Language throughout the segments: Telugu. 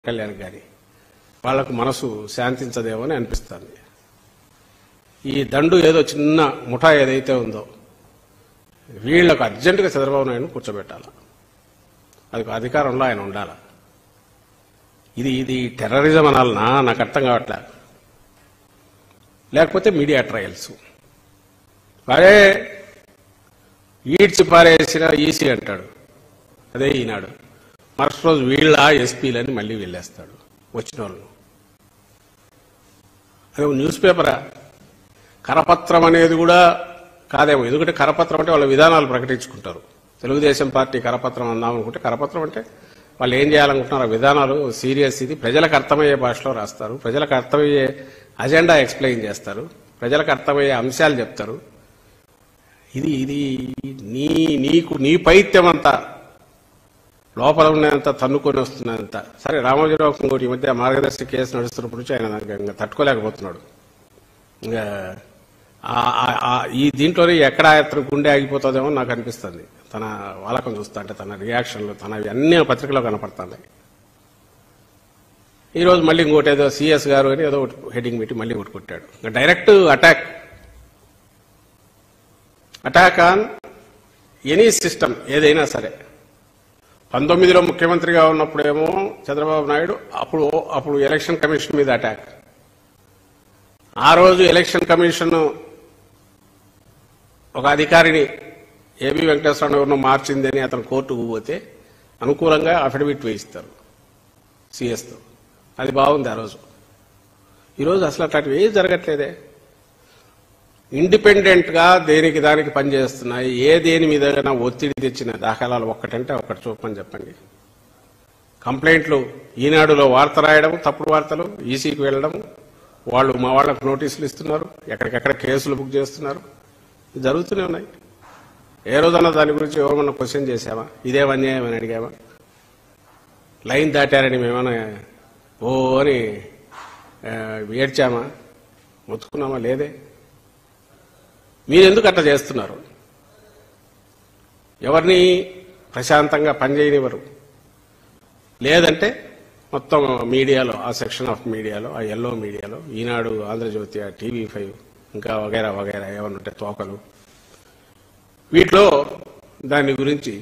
కళ్యాణ్ గారి వాళ్లకు మనసు శాంతించదేమో అని అనిపిస్తుంది ఈ దండు ఏదో చిన్న ముఠా ఏదైతే ఉందో వీళ్లకు అర్జెంటుగా చంద్రబాబు నాయుడు కూర్చోబెట్టాలి అది అధికారంలో ఆయన ఉండాలి ఇది ఇది టెర్రరిజం అనాలనా నాకు అర్థం కావట్లే లేకపోతే మీడియా ట్రయల్స్ అదే ఈడ్చి పారేసిన ఈసీ అంటాడు అదే ఈనాడు మరుసటి రోజు వీళ్ళ ఎస్పీలని మళ్ళీ వెళ్ళేస్తాడు వచ్చిన వాళ్ళు అదే న్యూస్ పేపరా కరపత్రం అనేది కూడా కాదేమో ఎందుకంటే కరపత్రం అంటే వాళ్ళ విధానాలు ప్రకటించుకుంటారు తెలుగుదేశం పార్టీ కరపత్రం అందాం అనుకుంటే కరపత్రం అంటే వాళ్ళు ఏం చేయాలనుకుంటున్నారు ఆ విధానాలు సీరియస్ ఇది ప్రజలకు అర్థమయ్యే భాషలో రాస్తారు ప్రజలకు అర్థమయ్యే అజెండా ఎక్స్ప్లెయిన్ చేస్తారు ప్రజలకు అర్థమయ్యే అంశాలు చెప్తారు ఇది ఇది నీ నీకు నీ పైత్యం అంతా లోపల ఉన్నంత తన్నుకొని వస్తున్నంత సరే రామోజీరావు ఇంకోటి ఈ మధ్య మార్గదర్శి కేసు నడుస్తున్నప్పుడు నుంచి ఆయన నాకు ఇంకా తట్టుకోలేకపోతున్నాడు ఇంకా ఆ- ఆ- ఆ- ఈ దీంట్లోనే ఎక్కడ అతను గుండె ఆగిపోతుందేమో నాకు అనిపిస్తుంది తన వాలకం చూస్తా అంటే తన రియాక్షన్లు తన అన్ని పత్రికలో కనపడుతున్నాయి ఈ రోజు మళ్ళీ ఇంకోటి ఏదో సిఎస్ గారు అని ఏదో ఒకటి హెడ్డింగ్ పెట్టి మళ్ళీ ఒకటి కొట్టాడు ఇంకా direct attack attack on any system ఏదైనా సరే పంతొమ్మిదిలో ముఖ్యమంత్రిగా ఉన్నప్పుడేమో చంద్రబాబు నాయుడు అప్పుడు అప్పుడు ఎలక్షన్ కమిషన్ మీద అటాక్ ఆ రోజు ఎలక్షన్ కమిషన్ ఒక అధికారిని ఏబి వెంకటేశ్వర ఎవరినో మార్చిందని అతను కోర్టుకు పోతే అనుకూలంగా అఫిడవిట్ వేయిస్తారు సిఎస్తో అది బాగుంది ఆ రోజు ఈరోజు అసలు అట్లాంటివి ఏం జరగట్లేదే ఇండిపెండెంట్ గా దేనికి దానికి పనిచేస్తున్నాయి ఏ దేని మీద ఒత్తిడి తెచ్చిన దాఖలాలు ఒక్కటంటే ఒక్కటి చూపని చెప్పండి కంప్లైంట్లు ఈనాడులో వార్త రాయడం తప్పుడు వార్తలు ఈసీకి వెళ్ళడం వాళ్ళు మా వాళ్ళకు నోటీసులు ఇస్తున్నారు ఎక్కడికెక్కడ కేసులు బుక్ చేస్తున్నారు ఇది జరుగుతూనే ఉన్నాయి ఏ రోజన్నా దాని గురించి ఎవరన్నా క్వశ్చన్ చేశామా ఇదే అన్యాయం అని అడిగామా లైన్ దాటారని మేమన్నా ఓ అని ఆ, ఏడ్చామా మొత్తుకున్నామా లేదే మీరెందుకు అట్లా చేస్తున్నారు ఎవరిని ప్రశాంతంగా పనిచేయనివ్వరు లేదంటే మొత్తం మీడియాలో ఆ సెక్షన్ ఆఫ్ మీడియాలో ఆ ఎల్లో మీడియాలో ఈనాడు ఆంధ్రజ్యోతి ఆ టీవీ ఫైవ్ ఇంకా వగైరా వగైరా ఏమన్నా ఉంటే తోకలు వీటిలో దాని గురించి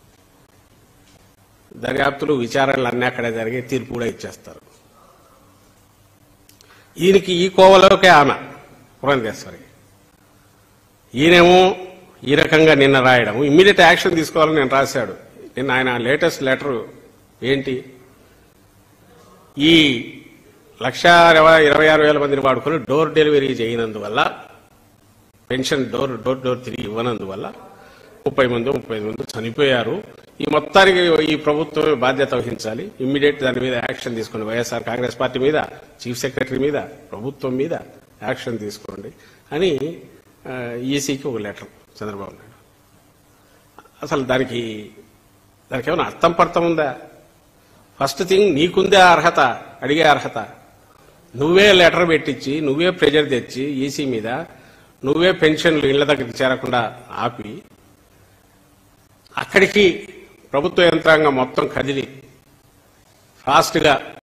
దర్యాప్తులు విచారణలు అన్నీ అక్కడే జరిగి తీర్పు కూడా ఇచ్చేస్తారు ఈయనకి ఈ కోవలోకే ఆమె పురంధేశ్వరి ఈయనేమో ఈ రకంగా నిన్న రాయడం ఇమ్మీడియట్ యాక్షన్ తీసుకోవాలని నేను రాశాడు నిన్న ఆయన లేటెస్ట్ లెటర్ ఏంటి ఈ లక్ష ఇరవై ఇరవై ఆరు వేల మందిని వాడుకొని డోర్ డెలివరీ చేయనందువల్ల పెన్షన్ డోర్ డోర్ డోర్ తిరిగి ఇవ్వనందువల్ల ముప్పై మంది ముప్పై ఐదు మంది చనిపోయారు ఈ మొత్తానికి ఈ ప్రభుత్వమే బాధ్యత వహించాలి ఇమ్మీడియట్ దాని మీద యాక్షన్ తీసుకోండి వైఎస్ఆర్ కాంగ్రెస్ పార్టీ మీద చీఫ్ సెక్రటరీ మీద ప్రభుత్వం మీద యాక్షన్ తీసుకోండి అని ఆ, ఈసీకి ఒక లెటర్ చంద్రబాబు నాయుడు అసలు దానికి దానికి ఏమైనా అర్థం పర్థం ఉందా ఫస్ట్ థింగ్ నీకుందే అర్హత అడిగే అర్హత నువ్వే లెటర్ పెట్టించి నువ్వే ప్రెజర్ తెచ్చి ఈసీ మీద నువ్వే పెన్షన్లు ఇళ్ల దగ్గరికి చేరకుండా ఆపి అక్కడికి ప్రభుత్వ యంత్రాంగం మొత్తం కదిలి ఫాస్ట్గా